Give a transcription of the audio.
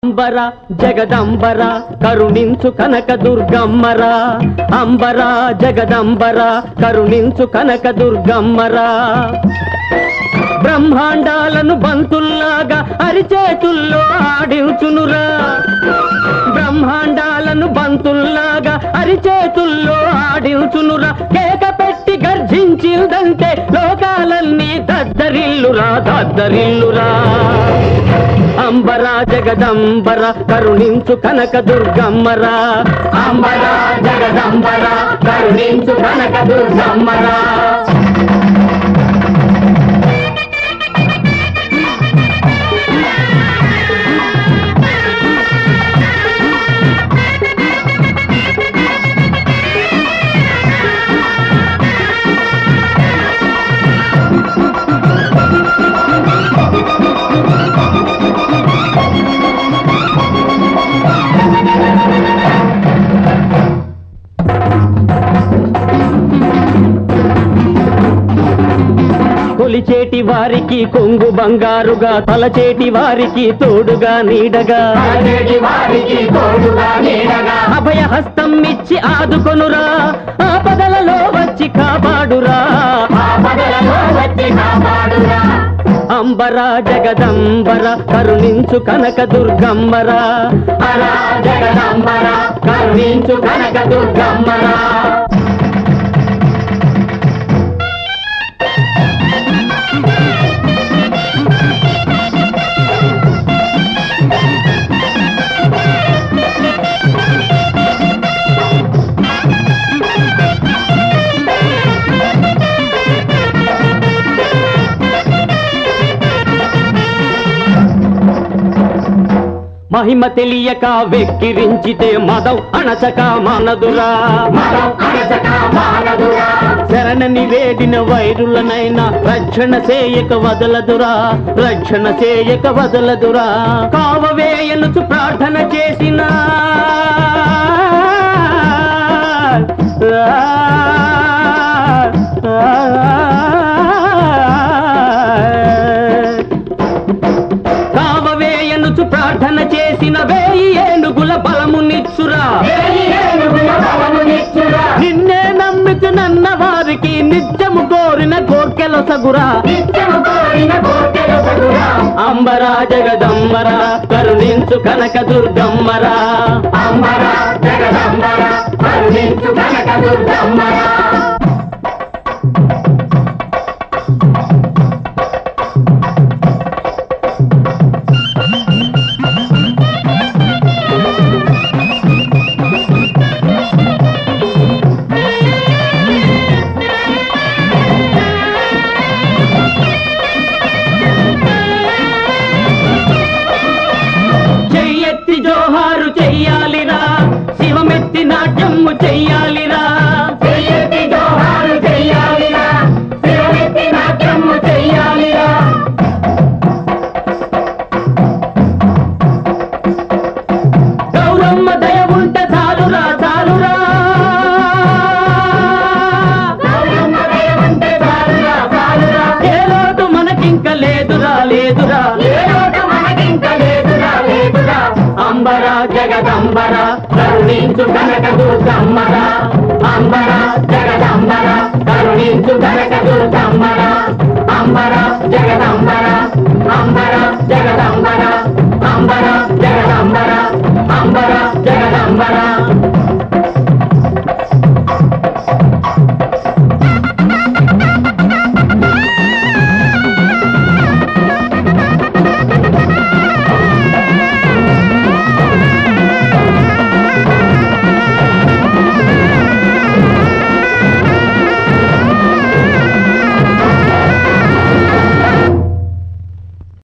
అంబర జగదంబర కరుణించు కనక దుర్గమ్మరా అంబర జగదంబర కరుణించు కనక దుర్గమ్మరా బ్రహ్మాండాలను బంతుల్లాగా అరిచేతుల్లో ఆడించునురా బ్రహ్మాండాలను బంతుల్లాగా అరిచేతుల్లో ఆడించునురా కేక పెట్టి గర్జించిందంటే లోకాలన్నీ దద్దరిల్లురా దద్దరిల్లురా అంబరా జగదంబర కరుణించు కనక దుర్గమ్మరా అంబరా జగదంబర కరుణించు కనక దుర్గమ్మరా కొలిచేటి వారికి కొంగు బంగారుగా తలచేటి వారికి తోడుగా నీడగా అభయ హస్తం ఇచ్చి ఆదుకొనురా ఆపదలలో వచ్చి కాపాడురా అంబరా జగదంబర కరుణించు కనక దుర్గమ్మరా అరా జగదంబర కరుణించు కనక దుర్గమ్మరా మహిమ తెలియక వెక్కిరించితే మదం అణచక మానదురా శరణని వేడిన వైరులనైనా రక్షణ చేయక వదలదురా రక్షణ చేయక వదలదురా కావవేయనుచు ప్రార్థన చేసిన కావవేయనుచు ప్రార్థన చేసిన వేయి ఏనుగుల బలమునిచ్చురా నిన్నే నమ్మితు నన్న వారికి నిత్యము కోరిన కోర్కెల సగురా అంబరా జగదంబరా కరుణించు కనక దుర్గమ్మరా అంబరా జగదంబరా కరుణించు కనక దుర్గమ్మరా చెయ్యెత్తి జోహారు చెయ్యాలిరా శివమెత్తి నాట్యము చెయ్యాలిరా చెయ్యెత్తి జోహారు చెయ్యాలిరా శివమెత్తి నాట్యము చెయ్యాలిరా గౌరమ్మ దయ ఉంటే చాలురా చాలురా ఏ లోటు మనకింక లేదురా లేదురా అంబరా జగదంబరా కరుణించు కనక దుర్గమ్మరా అంబరా జగదంబరా కరుణించు కనక దుర్గమ్మరా అంబరా